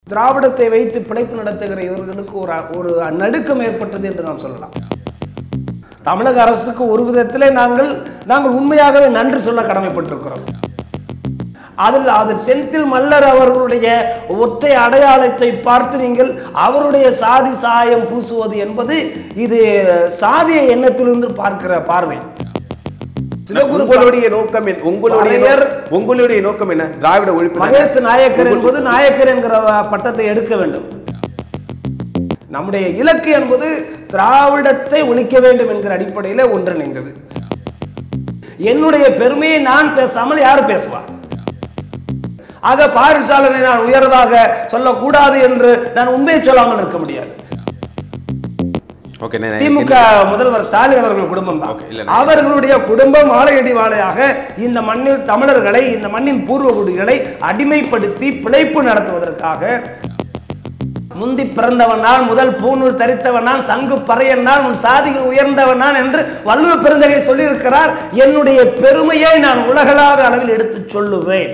திராவிடத்தை வைத்து பிழைப்பு நடத்துகிற இவர்களுக்கு ஒரு ஒரு நடுக்கம் ஏற்பட்டது என்று நாம் சொல்லலாம் தமிழக அரசுக்கு ஒரு விதத்திலே நாங்கள் நாங்கள் உண்மையாகவே நன்றி சொல்ல கடமைப்பட்டிருக்கிறோம் அதில் அதில் செந்தில் மல்லர் அவர்களுடைய ஒற்றை அடையாளத்தை பார்த்து நீங்கள் அவருடைய சாதி சாயம் பூசுவது என்பது இது சாதிய எண்ணத்திலிருந்து பார்க்கிற பார்வை சிவகுரு உங்களுடைய நோக்கம் என்ன? உங்களுடைய நோ- பழையர் உங்களுடைய நோக்கம் என்ன திராவிட ஒழிப்பு தானே? மகேஷ் நாயக்கர் என்பது நாயக்கர் என்கிற பட்டத்தை எடுக்க வேண்டும் நம்முடைய இலக்கு என்பது திராவிடத்தை ஒழிக்க வேண்டும் என்கிற அடிப்படையில் ஒன்றிணைந்தது என்னுடைய பெருமையை நான் பேசாமல் யார் பேசுவார் ஆக பாரிசாலனை நான் உயர்வாக சொல்லக்கூடாது என்று நான் உண்மையை சொல்லாமல் இருக்க முடியாது ஓகே நான் திமுக முதல்வர் ஸ்டாலின் அவர்கள் குடும்பம் தான் Okay, இல்ல, அவர்களுடைய குடும்பம் வாழையடி வாழையாக இந்த மண்ணில் தமிழர்களை இந்த மண்ணின் பூர்வகுடிகளை அடிமைப்படுத்தி பிழைப்பு நடத்துவதற்காக முந்தி பிறந்தவன் நான் முதல் பூநூல் தரித்தவன் நான் சங்கு பறையன் நான் உன் சாதியில் உயர்ந்தவன் நான் என்று வள்ளுவ பெருந்தகை சொல்லியிருக்கிறார் என்னுடைய பெருமையை நான் உலகளாவிய அளவில் எடுத்துச் சொல்லுவேன்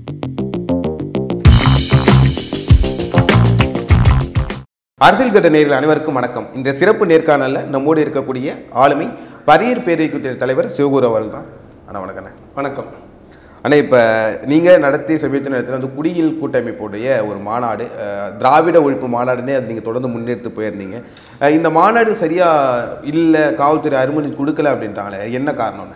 அரசியல் கட்ட நேர்கள் அனைவருக்கும் வணக்கம் இந்த சிறப்பு நேர்காணல்ல நம்மோடு இருக்கக்கூடிய ஆளுமை பரியர் பேரியக்கூட்ட தலைவர் சிவகுரு அவர்கள் தான் அண்ணா வணக்கண்ணே வணக்கம் அண்ணா இப்போ நீங்கள் நடத்திய சமயத்தில் நடத்தின அந்த குடியில் கூட்டமைப்புடைய ஒரு மாநாடு அஹ், திராவிட ஒழிப்பு மாநாடுனே அது நீங்கள் தொடர்ந்து முன்னெடுத்து போயிருந்தீங்க அஹ், இந்த மாநாடு சரியாக இல்லை காவல்துறை அனுமதி கொடுக்கல அப்படின்றாங்களே என்ன காரணம்ண்ணே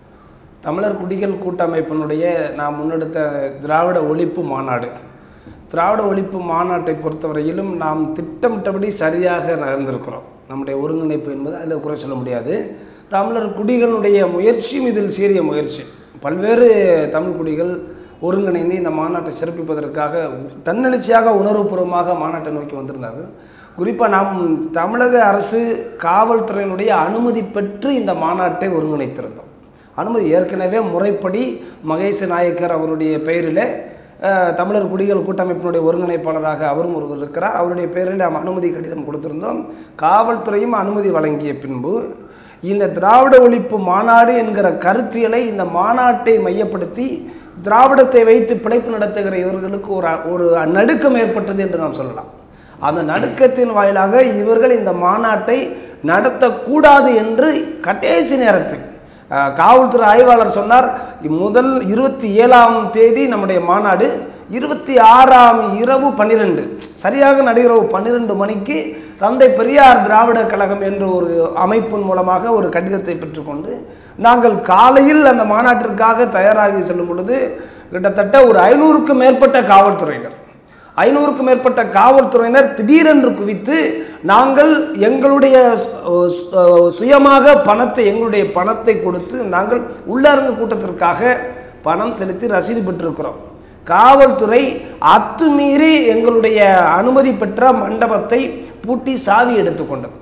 தமிழர் குடிகள் கூட்டமைப்பினுடைய நாம் முன்னெடுத்த திராவிட ஒழிப்பு மாநாடு திராவிட ஒழிப்பு மாநாட்டை பொறுத்தவரையிலும் நாம் திட்டமிட்டபடி சரியாக நகர்ந்திருக்கிறோம் நம்முடைய ஒருங்கிணைப்பு என்பது அதில் குறை சொல்ல முடியாது தமிழர் குடிகளுடைய முயற்சியும் இதில் சீரிய முயற்சி பல்வேறு தமிழ் குடிகள் ஒருங்கிணைந்து இந்த மாநாட்டை சிறப்பிப்பதற்காக தன்னெழுச்சியாக உணர்வுபூர்வமாக மாநாட்டை நோக்கி வந்திருந்தார்கள் குறிப்பாக நாம் தமிழக அரசு காவல்துறையினுடைய அனுமதி பெற்று இந்த மாநாட்டை ஒருங்கிணைத்திருந்தோம் அனுமதி ஏற்கனவே முறைப்படி மகேஷ் நாயக்கர் அவருடைய பெயரில் அஹ், தமிழர் குடிகள் கூட்டமைப்பினுடைய ஒருங்கிணைப்பாளராக அவரும் ஒருவர் இருக்கிறார் அவருடைய பெயரில் நாம் அனுமதி கடிதம் கொடுத்திருந்தோம் காவல்துறையும் அனுமதி வழங்கிய பின்பு இந்த திராவிட ஒழிப்பு மாநாடு என்கிற கருத்தியலை இந்த மாநாட்டை மையப்படுத்தி திராவிடத்தை வைத்து பிழைப்பு நடத்துகிற இவர்களுக்கு ஒரு ஒரு நடுக்கம் ஏற்பட்டது என்று நாம் சொல்லலாம் அந்த நடுக்கத்தின் வாயிலாக இவர்கள் இந்த மாநாட்டை நடத்தக்கூடாது என்று கடைசி நேரத்தில் அஹ், காவல்துறை ஆய்வாளர் சொன்னார் முதல் இருபத்தி ஏழாம் தேதி நம்முடைய மாநாடு இருபத்தி ஆறாம் இரவு பன்னிரெண்டு சரியாக நடுகிறவு பன்னிரெண்டு மணிக்கு தந்தை பெரியார் திராவிட கழகம் என்ற ஒரு அமைப்பின் மூலமாக ஒரு கடிதத்தை பெற்றுக்கொண்டு நாங்கள் காலையில் அந்த மாநாட்டிற்காக தயாராகி செல்லும் பொழுது கிட்டத்தட்ட ஒரு ஐநூறுக்கும் மேற்பட்ட காவல்துறையினர் ஐநூறுக்கும் மேற்பட்ட காவல்துறையினர் திடீரென்று குவித்து நாங்கள் எங்களுடைய சு- சு- சுயமாக பணத்தை எங்களுடைய பணத்தை கொடுத்து நாங்கள் உள்ளரங்கு கூட்டத்திற்காக பணம் செலுத்தி ரசீது பெற்றிருக்கிறோம் காவல்துறை அத்துமீறி எங்களுடைய அனுமதி பெற்ற மண்டபத்தை பூட்டி சாவி எடுத்துக்கொண்டது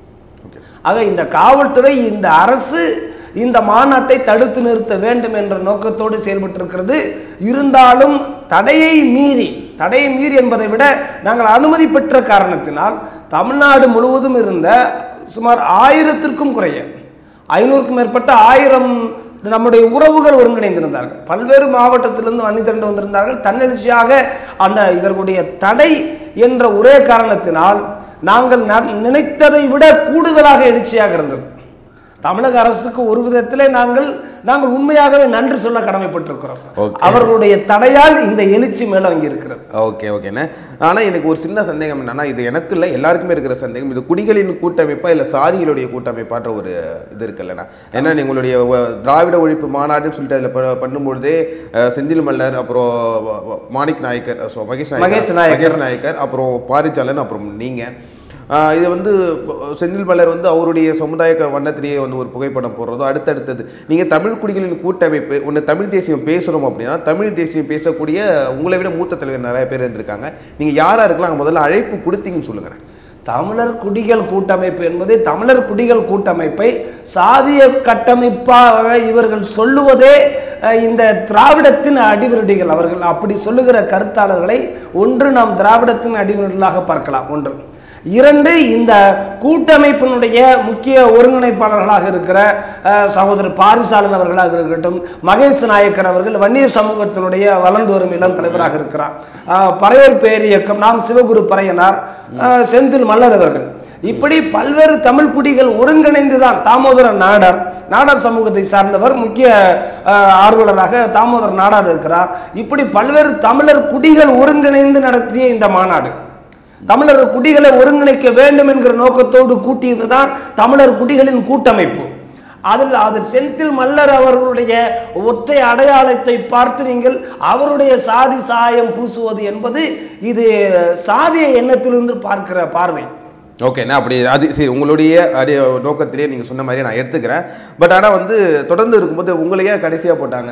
ஆக இந்த காவல்துறை இந்த அரசு இந்த மாநாட்டை தடுத்து நிறுத்த வேண்டும் என்ற நோக்கத்தோடு செயல்பட்டிருக்கிறது இருந்தாலும் தடையை மீறி தடையை மீறி என்பதை விட நாங்கள் அனுமதி பெற்ற காரணத்தினால் தமிழ்நாடு முழுவதும் இருந்த சுமார் ஆயிரத்திற்கும் குறைய ஐநூறுக்கும் மேற்பட்ட ஆயிரம் நம்முடைய உறவுகள் ஒருங்கிணைந்திருந்தார்கள் பல்வேறு மாவட்டத்திலிருந்து அணி திரண்டு வந்திருந்தார்கள் தன்னெழுச்சியாக அந்த இவர்களுடைய தடை என்ற ஒரே காரணத்தினால் நாங்கள் ந- நினைத்ததை விட கூடுதலாக எழுச்சியாக இருந்தது தமிழக அரசுக்கு ஒரு விதத்திலே நாங்கள் நாங்கள் உண்மையாகவே நன்றி சொல்ல கடமைப்பட்டிருக்கிறோம் Okay. அவர்களுடைய தடையால் இந்த எழுச்சி மேலோங்கி இருக்கிறது ஓகே ஓகேண்ணே ஆனால் எனக்கு ஒரு சின்ன சந்தேகம் என்னன்னா இது எனக்கு இல்லை எல்லாருக்குமே இருக்கிற சந்தேகம் இது குடிகளின் கூட்டமைப்பா இல்லை சாதிகளுடைய கூட்டமைப்பான்ற ஒரு இது இருக்குல்லண்ணா ஏன்னா உங்களுடைய வ- திராவிட ஒழிப்பு மாநாடுன்னு சொல்லிட்டு அதில் ப- பண்ணும்பொழுதே அஹ், செந்தில் மல்லர் அப்புறம் வ- வ- மாணிக் நாயக்கர் ஸோ மகேஷ் மகேஷ் நாயக்கர் நாயக்கர். மகேஷ் நாயக்கர் அப்புறம் பாரிச்சாலன் அப்புறம் நீங்கள் இது வந்து அஹ், செந்தில் மலர் வந்து அவருடைய சமுதாய க- வண்ணத்திலேயே வந்து ஒரு புகைப்படம் போடுறதோ அடுத்தடுத்தது நீங்கள் தமிழ் குடிகளின் கூட்டமைப்பு ஒன்று தமிழ் தேசியம் பேசுகிறோம் அப்படின்னா தமிழ் தேசியம் பேசக்கூடிய உங்களை விட மூத்த தலைவர் நிறைய பேர் இருந்திருக்காங்க நீங்கள் யாராக இருக்கலாம் முதல்ல அழைப்பு கொடுத்தீங்கன்னு சொல்லுங்கண்ணே தமிழர் குடிகள் கூட்டமைப்பு என்பது தமிழர் குடிகள் கூட்டமைப்பை சாதிய கட்டமைப்பாக இவர்கள் சொல்லுவதே அஹ், இந்த திராவிடத்தின் அடிவருடிகள் அவர்கள் அப்படி சொல்லுகிற கருத்தாளர்களை ஒன்று நாம் திராவிடத்தின் அடிவருடலாக பார்க்கலாம் ஒன்று இரண்டு இந்த கூட்டமைப்பினுடைய முக்கிய ஒருங்கிணைப்பாளர்களாக இருக்கிற அஹ், சகோதரர் பாரிசாலன் அவர்களாக இருக்கட்டும் மகேஷ் நாயக்கர் அவர்கள் வன்னியர் சமூகத்தினுடைய வளர்ந்து வரும் இளம் தலைவராக இருக்கிறார் அஹ், பறையர் பேரியக்கம் நாம் சிவகுரு பறையனார் அஹ், செந்தில் மல்லர் அவர்கள் இப்படி பல்வேறு தமிழ் குடிகள் ஒருங்கிணைந்து தான் தாமோதரன் நாடார் நாடார் சமூகத்தை சார்ந்தவர் முக்கிய அஹ், ஆர்வலராக தாமோதரன் நாடார் இருக்கிறார் இப்படி பல்வேறு தமிழர் குடிகள் ஒருங்கிணைந்து நடத்திய இந்த மாநாடு தமிழர் குடிகளை ஒருங்கிணைக்க வேண்டும் என்கிற நோக்கத்தோடு கூட்டியது தான் தமிழர் குடிகளின் கூட்டமைப்பு அதில் அதில் செந்தில் மல்லர் அவர்களுடைய ஒற்றை அடையாளத்தை பார்த்து நீங்கள் அவருடைய சாதி சாயம் பூசுவது என்பது இது சாதிய எண்ணத்திலிருந்து பார்க்கிற பார்வை ஓகே நான் அப்படி அது சரி உங்களுடைய அடி நோக்கத்திலேயே நீங்கள் சொன்ன மாதிரி நான் எடுத்துக்கிறேன் பட் ஆனால் வந்து தொடர்ந்து இருக்கும்போது உங்களையே கடைசியாக போட்டாங்க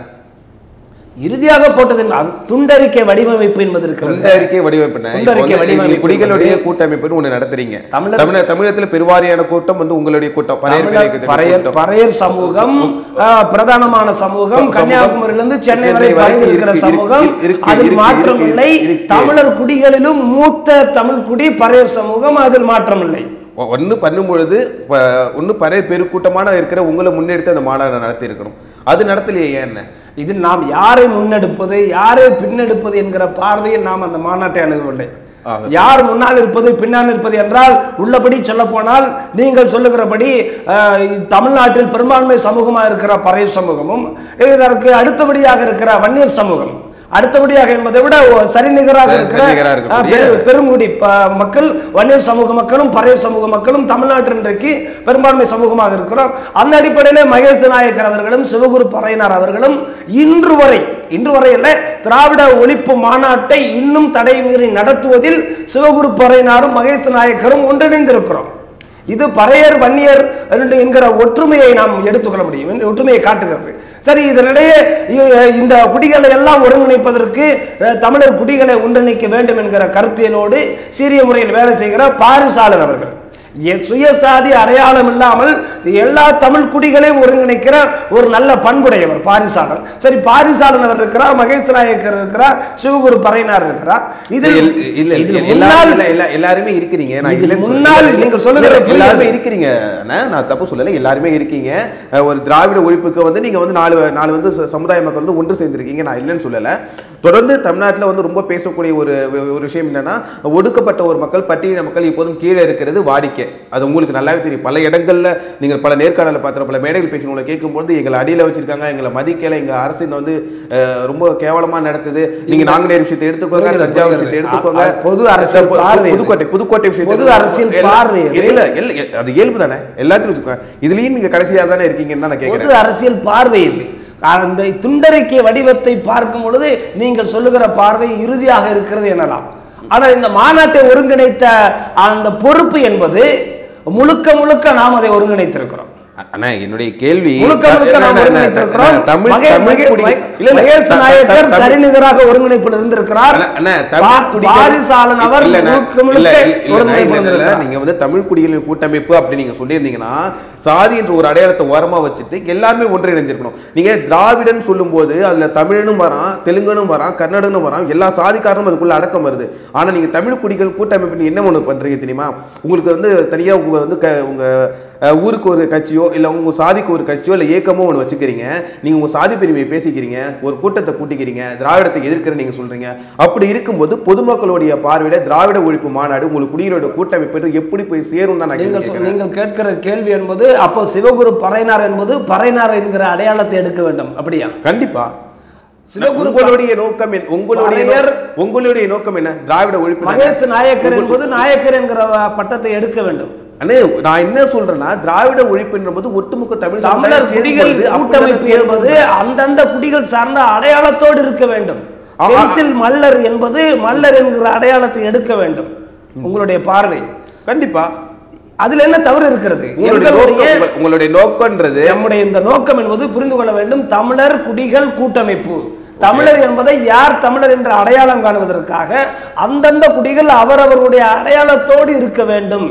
இறுதியாக போட்டது என்ன? அது துண்டறிக்கை வடிவமைப்பு என்பது இருக்கிறது இந்த அறிக்கை வடிவமைப்பின இப்போ துண்டறிக்கை வந்து வடிவமைப்பு நீங்க குடிகளுடைய கூட்டமைப்புன்னு ஒன்று நடத்துறீங்க தமிழர் தமிழ் தமிழகத்தில் பெருவாரியான கூட்டம் வந்து உங்களுடைய கூட்டம் பரையர் தமிழர் பேரியக்கத்தின் பறையர் கூட்டம். பறையர் சமூகம் ஆ, பிரதானமான சமூகம் சமூகம், கன்னியாகுமரியிலிருந்து சென்னை வரை சென்னை வரைக்கும் பரவி இருக்கிற இருக்கு, சமூகம் இருக்கு, இருக்கு, அதில் இருக்கு, மாற்றம் இருக்கு, இல்லை இருக்கு. தமிழர் குடிகளிலும் மூத்த தமிழ் குடி பறையர் சமூகம் அதில் மாற்றம் இல்லை ஒன்று பண்ணும் பொழுது ஒன்று பறைய பெருக்கூட்டமான இருக்கிற உங்களை முன்னெடுத்து அந்த மாநாடு நடத்தி இருக்கணும் அது நடத்தலையே ஏன் என்ன இதில் நாம் யாரை முன்னெடுப்பது யாரை பின்னெடுப்பது என்கிற பார்வையில் நாம் அந்த மாநாட்டை அணுகவில்லை ஆக. யார் முன்னால் இருப்பது பின்னால் இருப்பது என்றால் உள்ளபடி சொல்ல போனால் நீங்கள் சொல்லுகிறபடி அஹ், தமிழ்நாட்டில் பெரும்பான்மை சமூகமாக இருக்கிற பறையர் சமூகமும் இதற்கு அடுத்தபடியாக இருக்கிற வன்னியர் சமூகம் அடுத்தபடியாக என்பதை விட ஒ- சரிநிகராக சரி- இருக்கிற சரிநிகராக அஹ், இருக்கக்கூடிய- பெரு- பெருங்குடி ப- மக்கள் வன்னியர் சமூக மக்களும் பறையர் சமூக மக்களும் தமிழ்நாட்டில் இன்றைக்கு பெரும்பான்மை சமூகமாக இருக்கிறோம் அந்த அடிப்படையில் மகேஷ் நாயக்கர் அவர்களும் சிவகுரு பறையனார் அவர்களும் இன்று வரை இன்று வரை அல்ல திராவிட ஒழிப்பு மாநாட்டை இன்னும் தடைமீறி நடத்துவதில் சிவகுரு பறையனாரும் மகேஷ் நாயக்கரும் ஒன்றிணைந்திருக்கிறோம் இது பறையர் வன்னியர் என்று என்கிற ஒற்றுமையை நாம் எடுத்துக்கொள்ள முடியும் இந்த ஒற்றுமையை காட்டுகிறது சரி இதனிடையே இ- இந்த குடிகளை எல்லாம் ஒருங்கிணைப்பதற்கு அஹ், தமிழர் குடிகளை ஒன்றிணைக்க வேண்டும் என்கிற கருத்தியலோடு சீரிய முறையில் வேலை செய்கிற பாரிசாலன் அவர்கள் எ- சுயசாதி அடையாளம் இல்லாமல் எல்லா தமிழ் குடிகளையும் ஒருங்கிணைக்கிற ஒரு நல்ல பண்புடையவர் பாரிசாலன் சரி பாரிசாலன் அவர் இருக்கிறார் மகேஷ் நாயக்கர் இருக்கிறார் சிவகுரு பறையனார் இருக்கிறார் இதில் இல்ல இல்ல இதில் இல்ல, எல்லாரும் முன்னாள் இல்ல, எல்லா- எல்லாருமே இருக்கிறீங்க நான் இதில் இல்லைன்னு முன்னாள் சொல்லல. நீங்கள் சொல்லுகிற இல்ல, புரியுது. எல்லாருமே இருக்கிறீங்க அண்ணா, நான் தப்பு சொல்லல எல்லாருமே இருக்கீங்க அஹ், ஒரு திராவிட ஒழிப்புக்கு வந்து நீங்க வந்து நாலு நாலு வந்து ச- சமுதாய மக்கள் வந்து ஒன்று சேர்ந்திருக்கீங்க நான் இல்லைன்னு சொல்லல தொடர்ந்து தமிழ்நாட்டில் வந்து ரொம்ப பேசக்கூடிய ஒரு ஒரு விஷயம் என்னன்னா ஒடுக்கப்பட்ட ஒரு மக்கள் பட்டியலின மக்கள் இப்போதும் கீழே இருக்கிறது வாடிக்கை அது உங்களுக்கு நல்லாவே தெரியும் பல இடங்கள்ல நீங்கள் பல நேர்காணல பார்த்துற பல மேடைகள் பேச்சு உங்களை கேட்கும்போது எங்களை அடியில் வச்சிருக்காங்க எங்களை மதிக்கல எங்க அரசு இங்க வந்து அஹ், ரொம்ப கேவலமா நடத்துது நீங்க நாங்குநேர் விஷயத்தை எடுத்துக்கோங்க புரியுது, தஞ்சாவூர் புரியுது. விஷயத்தை எடுத்துக்கோங்க அ- பொது அரசியல் பொது- பார்வை இது. புதுக்கோட்டை புதுக்கோட்டை விஷயத்தை பொது எடுத்துக்கோங்க. அரசியல் எல்லா- பார்வை இது. இல்ல இல்ல இல்ல, அது இயல்பு தானே எல்லாத்தையும் வச்சுக்கோங்க இதுலயும் நீங்க கடைசியா தானே இருக்கீங்கன்னு தான் நான் பொது கேட்கிறேன் அரசியல் பார்வை இது அந்த துண்டறிக்கை வடிவத்தை பார்க்கும் பொழுது நீங்கள் சொல்லுகிற பார்வை இறுதியாக இருக்கிறது எனலாம் ஆனால் இந்த மாநாட்டை ஒருங்கிணைத்த அந்த பொறுப்பு என்பது முழுக்க முழுக்க நாம் அதை ஒருங்கிணைத்திருக்கிறோம் அண்ணா என்னுடைய கேள்வி முழுக்க முழுக்க நாம் அண்ணா, அண்ணா, ஒருங்கிணைத்திருக்கிறோம் அண்ணா, தமிழ் மகே- தமிழ் மகே- குடி- மகே- இல்ல, இல்ல, மகேஷ் த- த- நாயக்கர் தமிழ்- சரிநிகராக ஒருங்கிணைப்பில் இருந்திருக்கிறார் அண்ணா, அண்ணா, தமிழ் பா- குடிகள்- பாரிசாலன் அவர் இல்ல, அண்ணா, முழுக்க இல்ல, முழுக்க இல்ல, இல்ல, அண்ணா, ஒருங்கிணைப்பில் இல்ல, இல்ல, இருந்திருக்கிறார். நீங்க வந்து தமிழ் குடிகளின் கூட்டமைப்பு அப்படி நீங்க சொல்லியிருந்தீங்கன்னா சாதி என்ற ஒரு அடையாளத்தை ஓரமா வச்சுட்டு எல்லாருமே ஒன்றிணைஞ்சிருக்கணும் நீங்க திராவிடன் சொல்லும்போது அதுல தமிழனும் வரான் தெலுங்கனும் வரான் கன்னடனும் வரான் எல்லா சாதிக்காரனும் அதுக்குள்ள அடக்கம் வருது ஆனா நீங்க தமிழ் குடிகள் கூட்டமைப்பு நீங்க என்ன ஒண்ணு பண்றீங்க தெரியுமா உங்களுக்கு வந்து தனியா உங்க வந்து க- உங்க அஹ், ஊருக்கு ஒரு கட்சியோ இல்ல உங்க சாதிக்கு ஒரு கட்சியோ இல்ல இயக்கமோ ஒன்று வச்சுக்கிறீங்க நீங்க உங்க சாதி பெருமையை பேசிக்கிறீங்க ஒரு கூட்டத்தை கூட்டிக்கிறீங்க திராவிடத்தை எதிர்க்கிற நீங்க சொல்றீங்க அப்படி இருக்கும்போது பொதுமக்களுடைய பார்வையில திராவிட ஒழிப்பு மாநாடு உங்களுக்கு குடிகளோட கூட்டமைப்பு எப்படி போய் சேரும் தான் நான் கேள்வி நீங்கள் சொ- கேட்கிறேன். நீங்கள் கேட்கிற கேள்வி என்பது அப்போ சிவகுரு பறையனார் என்பது பறையனார் என்கிற அடையாளத்தை எடுக்க வேண்டும் அப்படியா கண்டிப்பா சிவகுரு உங்களுடைய நோக்கம் என்ன உங்களுடைய நோ- பறையர் உங்களுடைய நோக்கம் என்ன திராவிட ஒழிப்பு தானே? மகேஷ் நாயக்கர் என்பது நாயக்கர் என்கிற வ- பட்டத்தை எடுக்க வேண்டும் அண்ணே நான் என்ன சொல்றேன்னா திராவிட ஒழிப்புன்ற போது ஒட்டுமொத்த தமிழ் தமிழர் சமுதாயம் குடிகள் சேர்ந்து அப்படிதானே கூட்டமைப்பு என்பது சேர்ந்து- அந்தந்த குடிகள் சார்ந்த அடையாளத்தோடு இருக்க வேண்டும் ஆ, ஆ. செந்தில் மல்லர் என்பது மல்லர் என்கிற அடையாளத்தை எடுக்க வேண்டும் உங்களுடைய பார்வை கண்டிப்பா அதுல என்ன தவறு இருக்கிறது உங்களுடைய எங்களுடைய நோக்கம் உங்க- உங்களுடைய நோக்கம்ன்றது நம்முடைய இந்த நோக்கம் என்பது புரிந்து கொள்ள வேண்டும் தமிழர் குடிகள் கூட்டமைப்பு தமிழர் என்பதை யார் தமிழர் என்ற அடையாளம் காணுவதற்காக அந்தந்த குடிகள் அவரவர்களுடைய அடையாளத்தோடு இருக்க வேண்டும்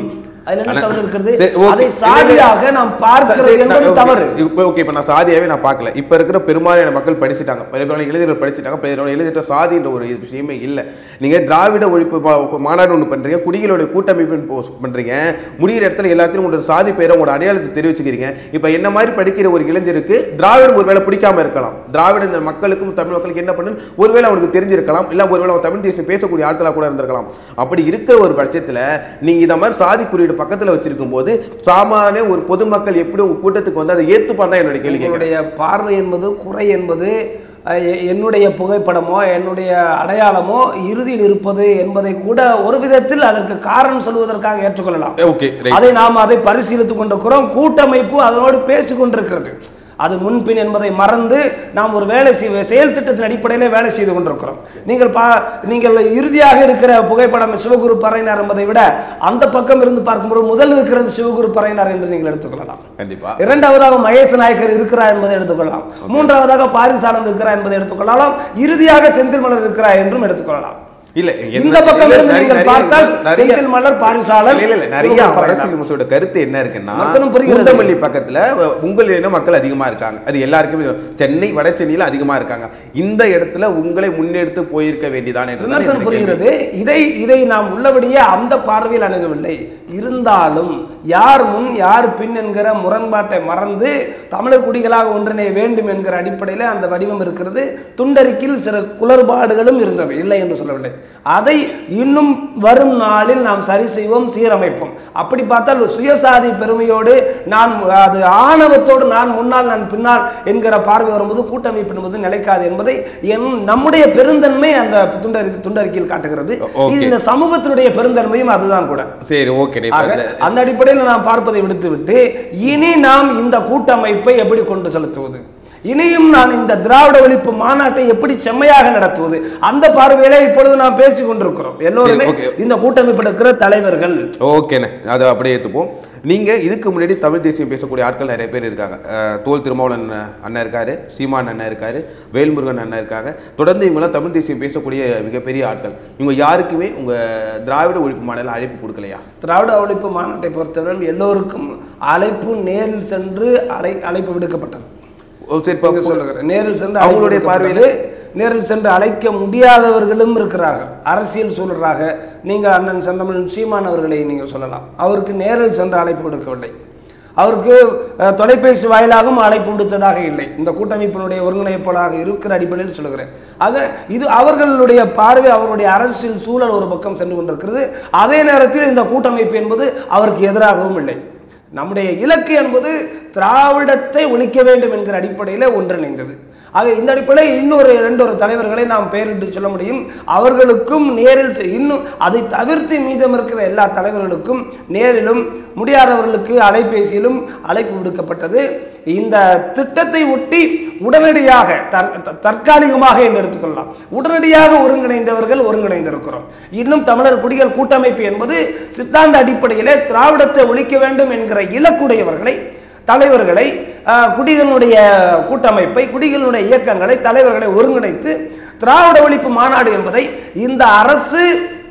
அதுல என்ன ஆனா- தவறு இருக்கிறது சரி, okay. அதை இல்ல, இல்ல. சாதியாக நாம் பார்க்கிறது சரி, என்பது okay. தவறு இப்போ ஓகே இப்போ நான் சாதியாவே நான் பார்க்கல இப்போ இருக்கிற பெரும்பாலான மக்கள் படிச்சுட்டாங்க பெரும்பாலான இளைஞர்கள் படிச்சுட்டாங்க பெரும்பாலான இளைஞர்கள் சாதின்ற ஒரு விஷயமே இல்லை நீங்க திராவிட ஒழிப்பு மா- மாநாடு ஒன்று பண்றீங்க குடிகளோட கூட்டமைப்பு போ- பண்றீங்க முடிகிற இடத்துல எல்லாத்தையும் உங்களோட சாதி பேரை உங்களோட அடையாளத்தை தெரிவிச்சுக்கிறீங்க இப்போ என்ன மாதிரி படிக்கிற ஒரு இளைஞருக்கு திராவிடம் ஒருவேளை பிடிக்காம இருக்கலாம் திராவிட இந்த மக்களுக்கும் தமிழ் மக்களுக்கு என்ன பண்ணுன்னு ஒருவேளை அவனுக்கு தெரிஞ்சிருக்கலாம் இல்லை ஒருவேளை அவன் தமிழ் தேசியம் பேசக்கூடிய ஆட்களாக கூட இருந்திருக்கலாம் அப்படி இருக்கிற ஒரு பட்சத்தில் நீங்க இந்த மாதிரி சாதி குறியீடு பக்கத்தில் வச்சிருக்கும் போது சாமானிய ஒரு பொதுமக்கள் எப்படி உங்க கூட்டத்துக்கு வந்து அதை ஏத்துப்பான் என்னுடைய கேள்வி கேட்கிறேன் உங்களுடைய பார்வை என்பது குறை என்பது அஹ், எ- என்னுடைய புகைப்படமோ என்னுடைய அடையாளமோ இறுதியில் இருப்பது என்பதை கூட ஒரு விதத்தில் அதற்கு காரணம் சொல்வதற்காக ஏற்றுக்கொள்ளலாம் ஓகே ரைட் அதை நாம் அதை பரிசீலித்துக் கொண்டிருக்கிறோம் கூட்டமைப்பு அதனோடு பேசிக் கொண்டிருக்கிறது அது முன்பின் என்பதை மறந்து நாம் ஒரு வேலை செய் செயல் திட்டத்தின் அடிப்படையிலே வேலை செய்து கொண்டிருக்கிறோம் நீங்கள் பா நீங்கள் இறுதியாக இருக்கிற புகைப்படம் சிவகுரு பறையினார் என்பதை விட அந்த பக்கம் இருந்து பார்க்கும்போது முதல் இருக்கிறது சிவகுரு பறையினார் என்று நீங்கள் எடுத்துக்கொள்ளலாம் கண்டிப்பா இரண்டாவதாக மகேச நாயக்கர் இருக்கிறார் என்பதை எடுத்துக்கொள்ளலாம் மூன்றாவதாக பாரிசாலம் இருக்கிறார் என்பதை எடுத்துக்கொள்ளலாம் இறுதியாக செந்தில் மலர் இருக்கிறார் என்றும் எடுத்துக்கொள்ளலாம் இல்ல இந்த பக்கம் இல்ல, இருந்து நிறைய- நீங்கள் நிறைய- பார்த்தால் நிறைய- செந்தில் மலர் பாரிசாலன் இல்ல, இல்ல, நிறைய சிவகுரு பறையினார். அரசியல் விமர்சனோட கருத்து என்ன இருக்குன்னா விமர்சனம் புரிகிறது. பூந்தமல்லி பக்கத்துல அஹ், உங்கள் இன மக்கள் அதிகமா இருக்காங்க அது எல்லாருக்குமே தெரியும். சென்னை வட சென்னையில அதிகமா இருக்காங்க இந்த இடத்துல உங்களை முன்னெடுத்து போயிருக்க வேண்டியதானே விமர்சனம் புரிகிறது இதை இதை நாம் உள்ளபடியே அந்த பார்வையில் அணுகவில்லை இருந்தாலும் யார் முன் யார் பின் என்கிற முரண்பாட்டை மறந்து தமிழர் குடிகளாக ஒன்றிணைய வேண்டும் என்கிற அடிப்படையில் அந்த வடிவம் இருக்கிறது துண்டறிக்கில் சில குளறுபாடுகளும் இருந்தது இல்லை என்று சொல்லவில்லை அதை இன்னும் வரும் நாளில் நாம் சரி செய்வோம் சீரமைப்போம் அப்படி பார்த்தால் சுயசாதி பெருமையோடு நான் அது ஆணவத்தோடு நான் முன்னால் நான் பின்னால் என்கிற பார்வை வரும்போது கூட்டமைப்பு என்பது நிலைக்காது என்பதை என் நம்முடைய பெருந்தன்மை அந்த துண்டறி துண்டறிக்கையில் காட்டுகிறது Okay. இது இந்த சமூகத்தினுடைய பெருந்தன்மையும் அதுதான் கூட சரி ஓகே ஆக, அந்த அடிப்படையில் நாம் பார்ப்பதை விடுத்துவிட்டு இனி நாம் இந்த கூட்டமைப்பை எப்படி கொண்டு செலுத்துவது இனியும் நான் இந்த திராவிட ஒழிப்பு மாநாட்டை எப்படி செம்மையாக நடத்துவது அந்த பார்வையில இப்பொழுது நாம் பேசிக் கொண்டிருக்கிறோம் எல்லோருமே சரி, okay. இந்த கூட்டமைப்பில் இருக்கிற தலைவர்கள் ஓகேண்ணே அதை அப்படியே ஏற்றுப்போம் நீங்கள் இதுக்கு முன்னாடி தமிழ் தேசியம் பேசக்கூடிய ஆட்கள் நிறைய பேர் இருக்காங்க அஹ், தோல் திருமாவளவன் அண்ணன் இருக்காரு சீமான் அண்ணன் இருக்காரு வேல்முருகன் அண்ணன் இருக்காங்க தொடர்ந்து இவங்கெல்லாம் தமிழ் தேசியம் பேசக்கூடிய மிகப்பெரிய ஆட்கள் இவங்க யாருக்குமே உங்கள் திராவிட ஒழிப்பு மாடல அழைப்பு கொடுக்கலையா திராவிட ஒழிப்பு மாநாட்டை பொறுத்தவரை எல்லோருக்கும் அழைப்பு நேரில் சென்று அழை அழைப்பு விடுக்கப்பட்டது ஓ, சரி இப்போ நீங்க சொல்லுகிறேன். நேரில் சென்று அவங்களுடைய அழைப்பு பார்வையில விடுக்கப்பட்டது. நேரில் சென்று அழைக்க முடியாதவர்களும் இருக்கிறார்கள் அரசியல் சூழலாக நீங்கள் அண்ணன் செந்தமிழன் சீமான் அவர்களை நீங்கள் சொல்லலாம் அவருக்கு நேரில் சென்று அழைப்பு விடுக்கவில்லை அவருக்கு அஹ், தொலைபேசி வாயிலாகவும் அழைப்பு விடுத்ததாக இல்லை இந்த கூட்டமைப்பினுடைய ஒருங்கிணைப்பாளராக இருக்கிற அடிப்படையில் சொல்லுகிறேன் ஆக இது அவர்களுடைய பார்வை அவருடைய அரசியல் சூழல் ஒரு பக்கம் சென்று கொண்டிருக்கிறது அதே நேரத்தில் இந்த கூட்டமைப்பு என்பது அவருக்கு எதிராகவும் இல்லை நம்முடைய இலக்கு என்பது திராவிடத்தை ஒழிக்க வேண்டும் என்கிற அடிப்படையில் ஒன்றிணைந்தது ஆக இந்த அடிப்படையில் இன்னொரு இரண்டொரு தலைவர்களை நாம் பெயரிட்டு சொல்ல முடியும் அவர்களுக்கும் நேரில் செ- இன்னும் அதை தவிர்த்து மீதம் இருக்கிற எல்லா தலைவர்களுக்கும் நேரிலும் முடியாதவர்களுக்கு அலைபேசியிலும் அழைப்பு விடுக்கப்பட்டது இந்த திட்டத்தை ஒட்டி உடனடியாக தற்- த- தற்காலிகமாக என்று எடுத்துக்கொள்ளலாம் உடனடியாக ஒருங்கிணைந்தவர்கள் ஒருங்கிணைந்திருக்கிறோம் இன்னும் தமிழர் குடிகள் கூட்டமைப்பு என்பது சித்தாந்த அடிப்படையிலே திராவிடத்தை ஒழிக்க வேண்டும் என்கிற இலக்குடையவர்களை தலைவர்களை அஹ், குடிகளுடைய கூட்டமைப்பை குடிகளுடைய இயக்கங்களை தலைவர்களை ஒருங்கிணைத்து திராவிட ஒழிப்பு மாநாடு என்பதை இந்த அரசு